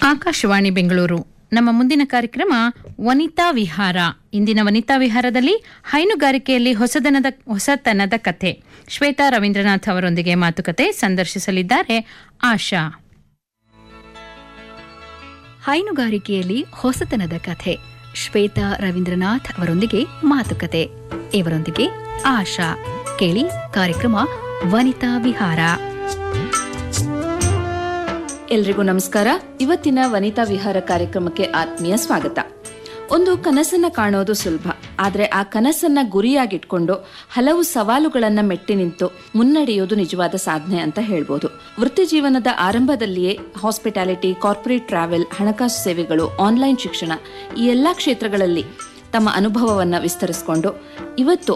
ಆಕಾಶವಾಣಿ ಬೆಂಗಳೂರು ನಮ್ಮ ಮುಂದಿನ ಕಾರ್ಯಕ್ರಮ ವನಿತಾ ವಿಹಾರ ಇಂದಿನ ವನಿತಾ ವಿಹಾರದಲ್ಲಿ ಹೈನುಗಾರಿಕೆಯಲ್ಲಿ ಹೊಸದನದ ಹೊಸತನದ ಕಥೆ ಶ್ವೇತಾ ರವೀಂದ್ರನಾಥ್ ಅವರೊಂದಿಗೆ ಮಾತುಕತೆ ಸಂದರ್ಶಿಸಲಿದ್ದಾರೆ ಆಶಾ ಹೈನುಗಾರಿಕೆಯಲ್ಲಿ ಹೊಸತನದ ಕಥೆ ಶ್ವೇತಾ ರವೀಂದ್ರನಾಥ್ ಅವರೊಂದಿಗೆ ಮಾತುಕತೆ ಇವರೊಂದಿಗೆ ಆಶಾ ಕೇಳಿ ಕಾರ್ಯಕ್ರಮ ವನಿತಾ ವಿಹಾರ ಎಲ್ರಿಗೂ ನಮಸ್ಕಾರ ಇವತ್ತಿನ ವನಿತಾ ವಿಹಾರ ಕಾರ್ಯಕ್ರಮಕ್ಕೆ ಆತ್ಮೀಯ ಸ್ವಾಗತ ಒಂದು ಕನಸನ್ನ ಕಾಣೋದು ಸುಲಭ ಆದ್ರೆ ಆ ಕನಸನ್ನ ಗುರಿಯಾಗಿಟ್ಕೊಂಡು ಹಲವು ಸವಾಲುಗಳನ್ನ ಮೆಟ್ಟಿ ನಿಂತು ಮುನ್ನಡೆಯೋದು ನಿಜವಾದ ಸಾಧನೆ ಅಂತ ಹೇಳ್ಬೋದು ವೃತ್ತಿ ಜೀವನದ ಆರಂಭದಲ್ಲಿಯೇ ಹಾಸ್ಪಿಟಾಲಿಟಿ ಕಾರ್ಪೊರೇಟ್ ಟ್ರಾವೆಲ್ ಹಣಕಾಸು ಸೇವೆಗಳು ಆನ್ಲೈನ್ ಶಿಕ್ಷಣ ಈ ಎಲ್ಲಾ ಕ್ಷೇತ್ರಗಳಲ್ಲಿ ತಮ್ಮ ಅನುಭವವನ್ನ ವಿಸ್ತರಿಸಿಕೊಂಡು ಇವತ್ತು